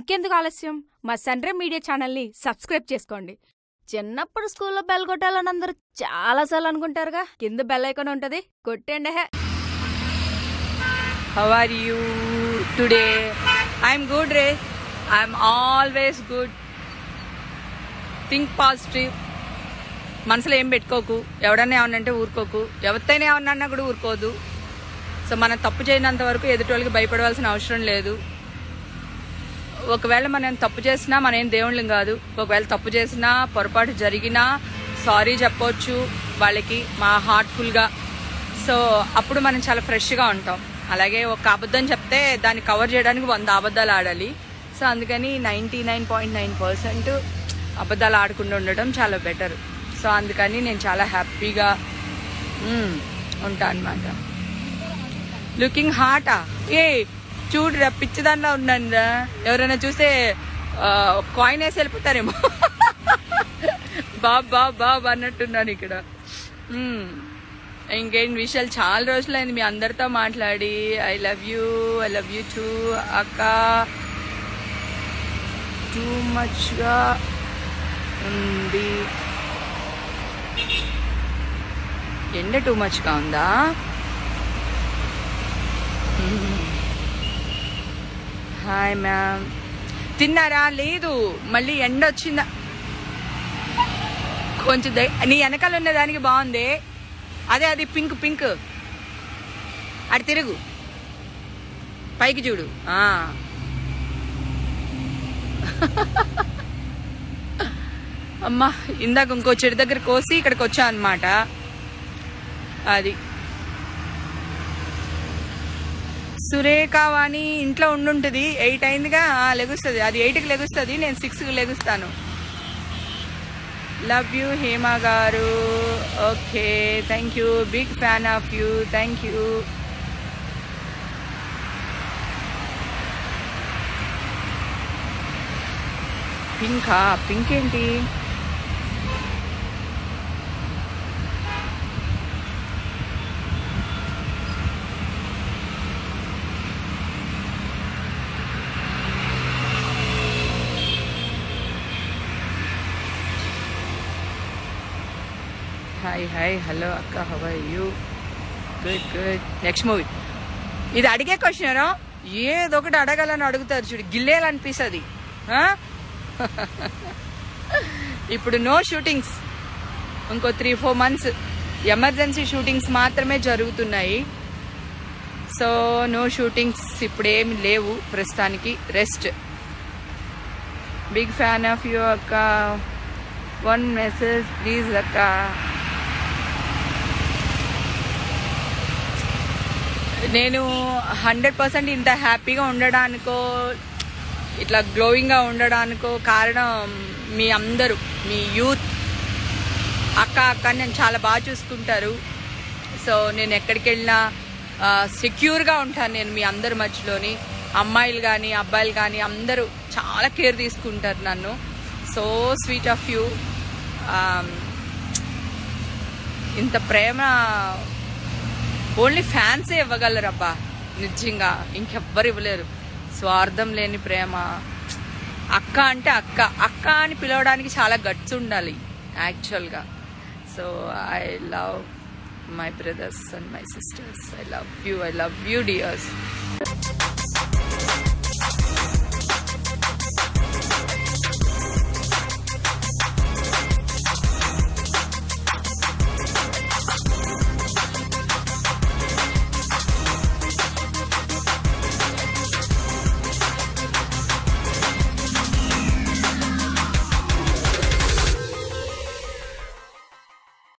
ఇంకెందుకు ఆలస్యం మా సన్రే మీడియా ఛానల్ని సబ్స్క్రైబ్ చేసుకోండి చిన్నప్పుడు స్కూల్లో బెల్ కొట్టాలని అందరూ చాలాసార్లు అనుకుంటారుగా కింద బెల్ ఐకాన్ ఉంటది కొట్టండి hey How are you today? I'm good, Ray. I'm always good. Think positive మనసులో ఏం పెట్టుకోకు ఎవడన్నా ఏమన్నంటే ఊరుకోకు ఎవరితోనే ఏమన్నా కూడా ఊరుకోదు సో మనం తప్పు చేయనంత వరకు ఎదుటి వాళ్ళకి భయపడవలసిన అవసరం లేదు ఒకవేళ మనం తప్పు చేసినా మనం ఏం దేవుళ్ళం కాదు ఒకవేళ తప్పు చేసినా పొరపాటు జరిగినా సారీ చెప్పొచ్చు వాళ్ళకి మా హార్ట్ఫుల్గా సో అప్పుడు మనం చాలా ఫ్రెష్గా ఉంటాం అలాగే ఒక అబద్ధం చెప్తే దాన్ని కవర్ చేయడానికి వంద అబద్ధాలు ఆడాలి సో అందుకని ninety nine point nine percent అబద్ధాలు ఆడకుండా ఉండడం చాలా బెటర్ సో అందుకని నేను చాలా హ్యాపీగా ఉంటాను అనమాట లుకింగ్ హాటా ఏ చూడురా పిచ్చిదానిలో ఉన్నాను రా ఎవరైనా చూస్తే కాయిన్ వేసి వెళ్ళిపోతారేమో బాబ్ బాబ్ బాబ్ అన్నట్టున్నాను ఇక్కడ మ్మ్. ఇంకేం విషయాలు చాలా రోజులైంది మీ అందరితో మాట్లాడి I love you I love you too అక్క టూ మచ్గా ఉంది ఎండ టూ మచ్గా ఉందా హాయ్ మ్యామ్ తిన్నారా లేదు మళ్ళీ ఎండ వచ్చిందా కొంచెం దై- నీ వెనకాల ఉన్న దానికి బాగుంది అదే అది పింక్ పింక్ అటు తిరుగు పైకి చూడు ఆ. అమ్మా ఇందాక ఇంకో చెడు దగ్గర కోసి ఇక్కడికి వచ్చా అనమాట అది సురేఖ వాణి ఇంట్లో ఉండుంటుంది ఎయిట్ అయిందిగా ఆ, లెగుస్తుంది అది ఎయిట్కి లెగుస్తుంది నేను సిక్స్కి లెగుస్తాను లవ్ యూ హేమ గారు okay thank you big fan of you thank you పింకా పింక్ ఏంటి హాయ్ హాయ్ హలో అక్క how are you good good next movie ఇది అడిగే క్వశ్చన్ ఏదో ఒకటి అడగాలని అడుగుతారు చూడు గిల్లేయాలనిపిస్తుంది ఆ? ఇప్పుడు నో షూటింగ్స్ ఇంకో three four months emergency shootings మాత్రమే జరుగుతున్నాయి సో నో షూటింగ్స్ ఇప్పుడు ఏమి లేవు ప్రస్తుతానికి rest big fan of you అక్క వన్ మెసేజ్ ప్లీజ్ అక్క నేను హండ్రెడ్ పర్సెంట్ ఇంత హ్యాపీగా ఉండడానికో ఇట్లా గ్లోయింగ్గా ఉండడానికో కారణం మీ అందరూ మీ యూత్ అక్క అక్క అని నేను చాలా బాగా చూసుకుంటారు సో నేను ఎక్కడికి వెళ్ళినా సెక్యూర్గా ఉంటాను నేను మీ అందరి మధ్యలోని అమ్మాయిలు కానీ అబ్బాయిలు కానీ అందరూ చాలా కేర్ తీసుకుంటారు నన్ను సో స్వీట్ ఆఫ్ యూ ఇంత ప్రేమ ఓన్లీ ఫ్యాన్సే ఇవ్వగలరు అబ్బా నిజంగా ఇంకెవ్వరు ఇవ్వలేరు స్వార్థం లేని ప్రేమ అక్క అంటే అక్క అక్క అని పిలవడానికి చాలా గట్స్ ఉండాలి యాక్చువల్గా so I love my brothers and my sisters I love you I love you dears